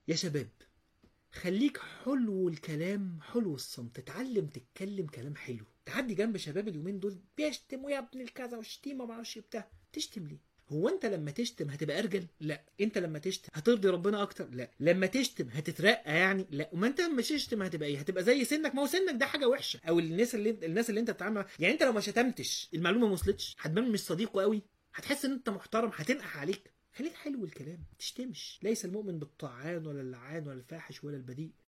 يا شباب خليك حلو الكلام حلو الصمت تتعلم تتكلم كلام حلو تعدي جنب شباب اليومين دول بيشتموا يا ابن الكذا والشتيمه ما اعرفش بتاع تشتم ليه هو انت لما تشتم هتبقى ارجل لا انت لما تشتم هترضي ربنا اكتر لا لما تشتم هتترقى يعني لا وما انت لما تشتم هتبقى ايه هتبقى زي سنك ما هو سنك ده حاجه وحشه او الناس اللي الناس اللي انت بتتعامل معاها يعني انت لو ما شتمتش المعلومه ما وصلتش هتبان مش صديقه قوي هتحس ان انت محترم هتنقح عليك خليك حلو الكلام ما تشتمش ليس المؤمن بالطعان ولا اللعان ولا الفاحش ولا البذيء